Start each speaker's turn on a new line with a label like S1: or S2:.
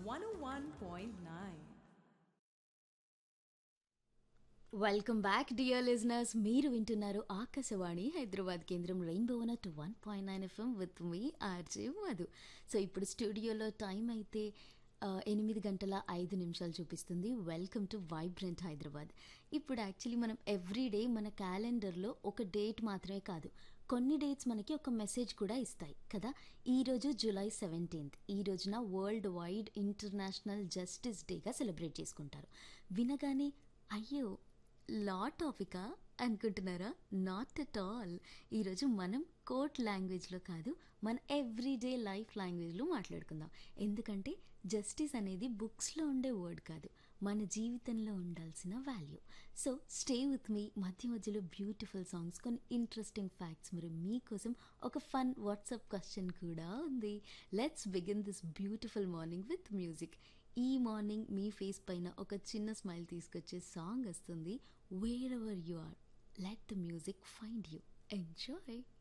S1: 101.9.
S2: Welcome back dear listeners మీరు వింటున్నారు ఆకాశవాణి హైదరాబాద్ కేంద్రం rainbow two one point nine FM with me RJ Madhu so ఇప్పుడు స్టూడియోలో టైం అయితే ఆ, ఎనిమిది గంటల ఐదు నిమిషాలు చూపిస్తుంది వెల్కమ్ టు వైబ్రెంట్ హైదరాబాద్ ఇప్పుడు యాక్చువల్లీ మనం ఎవ్రీడే మన క్యాలెండర్లో ఒక డేట్ మాత్రమే కాదు కొన్ని డేట్స్ మనకి ఒక మెసేజ్ కూడా ఇస్తాయి కదా ఈరోజు జూలై సెవెంటీన్త్ ఈ రోజున వరల్డ్ వైడ్ ఇంటర్నేషనల్ జస్టిస్ డేగా సెలబ్రేట్ చేసుకుంటారు వినగానే అయ్యో లా టాపికా అనుకుంటున్నారా నాట్ అట్ ఆల్ ఈరోజు మనం కోర్ట్ లాంగ్వేజ్లో కాదు మన ఎవ్రీడే లైఫ్ లాంగ్వేజ్లో మాట్లాడుకుందాం ఎందుకంటే జస్టిస్ అనేది బుక్స్లో ఉండే వర్డ్ కాదు మన జీవితంలో ఉండాల్సిన value so stay with me మధ్య మధ్యలో బ్యూటిఫుల్ సాంగ్స్ కొన్ని ఇంట్రెస్టింగ్ ఫ్యాక్ట్స్ మరి మీకోసం ఒక ఫన్ వాట్సాప్ క్వశ్చన్ కూడా ఉంది let's begin this beautiful morning with music ఈ మార్నింగ్ మీ ఫేస్ పైన ఒక చిన్న స్మైల్ తీసుకొచ్చే సాంగ్ వస్తుంది wherever you are let the music find you enjoy